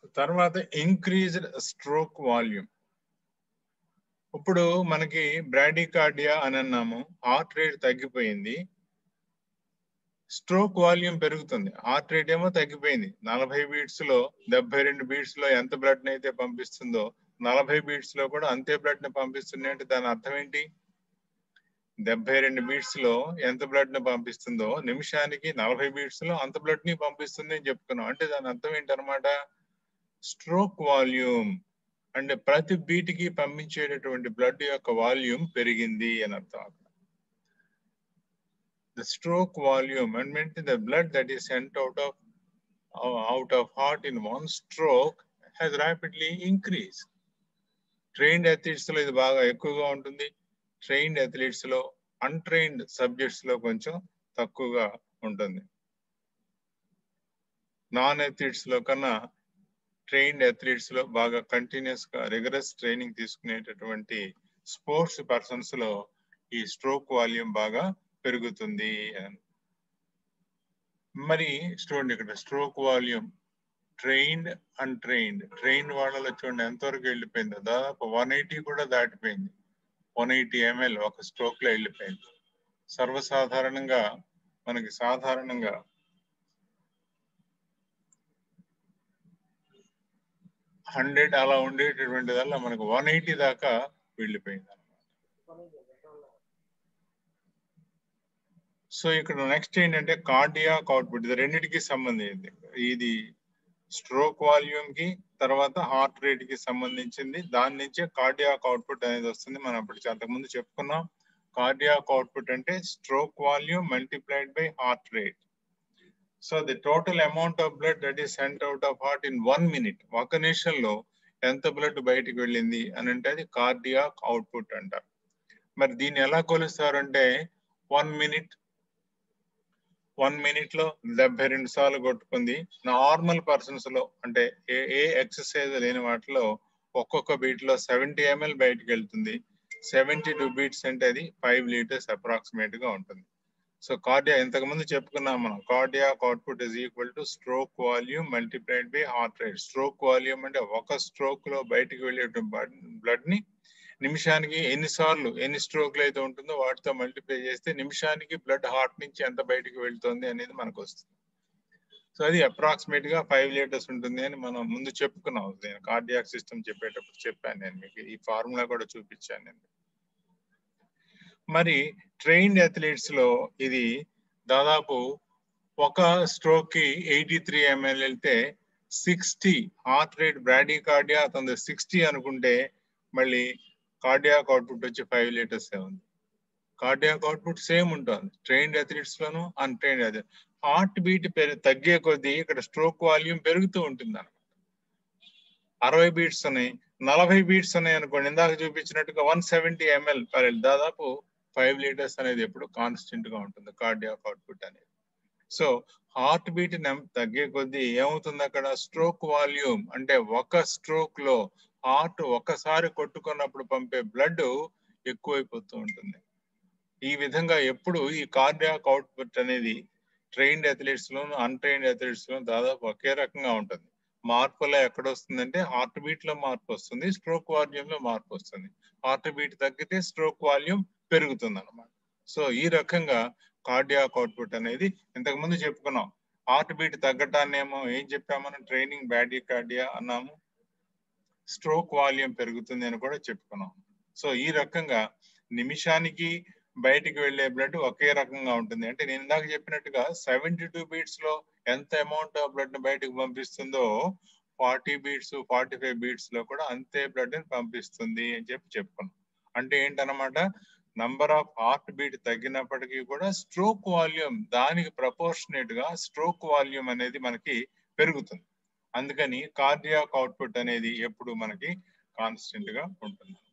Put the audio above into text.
తర్వాత increased stroke volume ఇప్పుడు మనకి బ్రాడికార్డియా అని అన్నాము హార్ట్ రేట్ తగ్గిపోయింది స్ట్రోక్ వాల్యూమ్ పెరుగుతుంది హార్ట్ రేట్ ఏమో తగ్గిపోయింది నలభై బీట్స్ లో డెబ్బై రెండు బీట్స్ లో ఎంత బ్లడ్ అయితే పంపిస్తుందో నలభై బీట్స్ లో కూడా అంతే బ్లడ్ ని పంపిస్తుంది అంటే దాని అర్థం ఏంటి డెబ్బై రెండు బీట్స్ లో ఎంత బ్లడ్ ని పంపిస్తుందో నిమిషానికి నలభై బీట్స్ లో అంత బ్లడ్ ని పంపిస్తుంది అని చెప్పుకున్నాం అంటే దాని అర్థం ఏంటనమాట స్ట్రోక్ వాల్యూమ్ అంటే ప్రతి బీట్ కి పంపించేటటువంటి బ్లడ్ యొక్క వాల్యూమ్ పెరిగింది అని అర్థం అక్కడ the stroke volume and meant the blood that is sent out of uh, out of heart in one stroke has rapidly increased. Trained athletes లో ఇది బాగా ఎక్కువగా ఉంటుంది ట్రైన్డ్ అథ్లీట్స్ లో అన్ట్రైన్డ్ సబ్జెక్ట్స్ లో కొంచెం తక్కువగా ఉంటుంది నాన్ అథ్లీట్స్ లో కన్నా ట్రైన్డ్ అథ్లీట్స్ లో బాగా కంటిన్యూస్ గా రిగరస్ ట్రైనింగ్ తీసుకునేటటువంటి స్పోర్ట్స్ పర్సన్స్ లో ఈ స్ట్రోక్ వాల్యూమ్ బాగా పెరుగుతుంది మరి చూడండి ఇక్కడ stroke volume trained and trained train వాళ్ళలో చూడండి ఎంతవరకు వెళ్ళిపోయిందో దాదాపు వన్ ఎయిటీ కూడా దాటిపోయింది వన్ ఎయిటీ ఎంఎల్ ఒక స్ట్రోక్ లో వెళ్ళిపోయింది సర్వసాధారణంగా మనకి సాధారణంగా హండ్రెడ్ అలా ఉండేటటువంటి దానిలో మనకు వన్ ఎయిటీ దాకా వెళ్ళిపోయింది సో ఇక్కడ నెక్స్ట్ ఏంటంటే కార్డియాక్ అవుట్పుట్ ఇది రెండింటికి సంబంధించింది ఇది స్ట్రోక్ వాల్యూమ్ కి తర్వాత హార్ట్ రేట్ కి సంబంధించింది దాని నుంచే కార్డియాక్ అవుట్పుట్ అనేది వస్తుంది మనం అప్పుడు అంతకుముందు చెప్పుకున్నాం కార్డియాక్ అవుట్పుట్ అంటే stroke volume multiplied by heart rate so the total amount of blood that is sent out of heart in one minute ఒక నిమిషంలో ఎంత బ్లడ్ బయటికి వెళ్ళింది అని అంటే అది కార్డియాక్ అవుట్పుట్ అంటారు మరి దీన్ని ఎలా కొలుస్తారంటే వన్ మినిట్ వన్ మినిట్ లో డెబ్బై రెండు సార్లు కొట్టుకుంది నార్మల్ పర్సన్స్ లో అంటే ఏ ఏ ఎక్సర్సైజ్ లేని వాటిలో ఒక్కొక్క బీట్ లో సెవెంటీ ఎంఎల్ బయటకు వెళ్తుంది సెవెంటీ టూ బీట్స్ అంటే అది ఫైవ్ లీటర్స్ అప్రాక్సిమేట్ గా ఉంటుంది సో కార్డియా ఇంతకు ముందు చెప్పుకున్నాం మనం cardiac output is equal to stroke volume multiplied by heart rate stroke volume అంటే ఒక స్ట్రోక్ లో బయటికి వెళ్ళే బ్లడ్ ని నిమిషానికి ఎన్నిసార్లు ఎన్ని స్ట్రోక్లు అయితే ఉంటుందో వాటితో మల్టిప్లై చేస్తే నిమిషానికి బ్లడ్ హార్ట్ నుంచి ఎంత బయటికి వెళ్తుంది అనేది మనకు వస్తుంది సో అది అప్రాక్సిమేట్ గా ఫైవ్ లీటర్స్ ఉంటుంది అని మనం ముందు చెప్పుకున్నాం నేను కార్డియాక్ సిస్టమ్ చెప్పేటప్పుడు చెప్పాను నేను మీకు ఈ ఫార్ములా కూడా చూపించాను నేను మరి ట్రైన్డ్ అథ్లీట్స్ లో ఇది దాదాపు ఒక స్ట్రోక్ కి ఎయిటీ త్రీ ఎంఎల్ వెళ్తే sixty heart rate bradycardia అతను సిక్స్టీ అనుకుంటే మళ్ళీ కార్డియాక్ అవుట్పుట్ వచ్చి ఫైవ్ లీటర్స్ ఉంది కార్డియాక్ అవుట్పుట్ సేమ్ ఉంటుంది ట్రైన్డ్ అథ్లీట్స్ లోను అన్ట్రైన్డ్ అదే హార్ట్ బీట్ తగ్గే కొద్దీ ఇక్కడ స్ట్రోక్ వాల్యూమ్ పెరుగుతూ ఉంటుంది అనమాట అరవై బీట్స్ ఉన్నాయి నలభై బీట్స్ ఉన్నాయి అనుకోండి ఇందాక చూపించినట్టుగా వన్ సెవెంటీ ఎంఎల్ పర్ దాదాపు ఫైవ్ లీటర్స్ అనేది ఎప్పుడు కాన్స్టెంట్ గా ఉంటుంది కార్డియాక్ అవుట్పుట్ అనేది సో హార్ట్ బీట్ తగ్గే కొద్దీ ఏమవుతుంది అక్కడ స్ట్రోక్ వాల్యూమ్ అంటే ఒక స్ట్రోక్ లో హార్ట్ ఒకసారి కొట్టుకున్నప్పుడు పంపే బ్లడ్ ఎక్కువైపోతూ ఉంటుంది ఈ విధంగా ఎప్పుడు ఈ కార్డియాక్ అవుట్పుట్ అనేది ట్రైన్డ్ అథ్లీట్స్ లోను అన్ట్రైన్డ్ అథ్లీట్స్ లో దాదాపు ఒకే రకంగా ఉంటుంది మార్పులో ఎక్కడ వస్తుందంటే హార్ట్ బీట్ లో మార్పు వస్తుంది స్ట్రోక్ వాల్యూమ్ లో మార్పు వస్తుంది హార్ట్ బీట్ తగ్గితే స్ట్రోక్ వాల్యూమ్ పెరుగుతుంది అనమాట సో ఈ రకంగా కార్డియాక్ అవుట్పుట్ అనేది ఇంతకు ముందు చెప్పుకున్నాం హార్ట్ బీట్ తగ్గటాన్నేమో ఏం చెప్పామని ట్రైనింగ్ బ్యాడీ కార్డియా అన్నాము స్ట్రోక్ వాల్యూమ్ పెరుగుతుంది అని కూడా చెప్పుకున్నాం సో ఈ రకంగా నిమిషానికి బయటికి వెళ్లే బ్లడ్ ఒకే రకంగా ఉంటుంది అంటే నేను ఇందాక చెప్పినట్టుగా సెవెంటీ టూ బీట్స్ లో ఎంత అమౌంట్ ఆఫ్ బ్లడ్ బయటకు పంపిస్తుందో forty beats forty five beats లో కూడా అంతే బ్లడ్ ని పంపిస్తుంది అని చెప్పి చెప్పుకున్నాం అంటే ఏంటనమాట నంబర్ ఆఫ్ హార్ట్ బీట్ తగ్గినప్పటికీ కూడా స్ట్రోక్ వాల్యూమ్ దానికి ప్రపోర్షనేట్ గా స్ట్రోక్ వాల్యూమ్ అనేది మనకి పెరుగుతుంది అందుకని కార్డియాక్ అవుట్పుట్ అనేది ఎప్పుడు మనకి కాన్స్టెంట్ గా ఉంటుంది